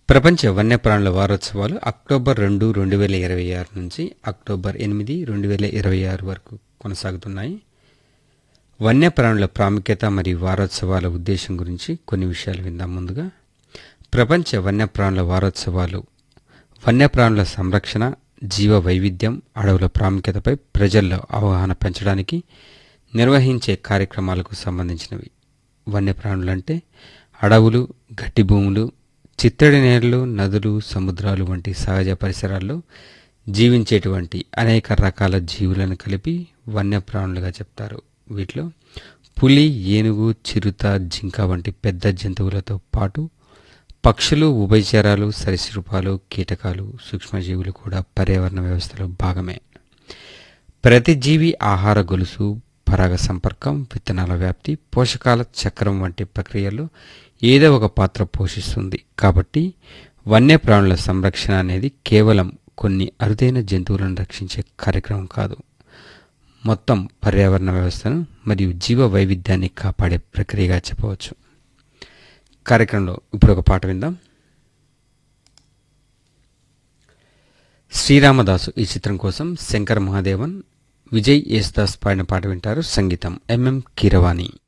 ప్రపంచ వన్యప్రాణుల వారోత్సవాలు అక్టోబర్ రెండు రెండు వేల ఇరవై ఆరు నుంచి అక్టోబర్ ఎనిమిది రెండు వేల ఇరవై ఆరు వరకు కొనసాగుతున్నాయి వన్యప్రాణుల ప్రాముఖ్యత మరియు వారోత్సవాల ఉద్దేశం గురించి కొన్ని విషయాలు విందాం ముందుగా ప్రపంచ వన్యప్రాణుల వారోత్సవాలు వన్యప్రాణుల సంరక్షణ జీవ వైవిధ్యం అడవుల ప్రాముఖ్యతపై ప్రజల్లో అవగాహన పెంచడానికి నిర్వహించే కార్యక్రమాలకు సంబంధించినవి వన్యప్రాణులంటే అడవులు గడ్డి భూములు చిత్తడి నేలలు నదులు సముద్రాలు వంటి సహజ పరిసరాల్లో జీవించేటువంటి అనేక రకాల జీవులను కలిపి వన్యప్రాణులుగా చెప్తారు వీటిలో పులి ఏనుగు చిరుత జింక వంటి పెద్ద జంతువులతో పాటు పక్షులు ఉభయచరాలు సరీసృపాలు కీటకాలు సూక్ష్మజీవులు కూడా పర్యావరణ వ్యవస్థలో భాగమే ప్రతి జీవి ఆహార గొలుసు పరాగ సంపర్కం విత్తనాల వ్యాప్తి పోషకాల చక్రం వంటి ప్రక్రియల్లో ఏదో ఒక పాత్ర పోషిస్తుంది కాబట్టి వన్యప్రాణుల సంరక్షణ అనేది కేవలం కొన్ని అరుదైన జంతువులను రక్షించే కార్యక్రమం కాదు మొత్తం పర్యావరణ వ్యవస్థను మరియు జీవ వైవిధ్యాన్ని కాపాడే ప్రక్రియగా చెప్పవచ్చు కార్యక్రమంలో ఇప్పుడు ఒక పాట విందాం శ్రీరామదాసు ఈ చిత్రం కోసం శంకర్ మహాదేవన్ విజయ్ యేసుదాస్ పాడిన పాట వింటారు సంగీతం ఎంఎం కీరవాణి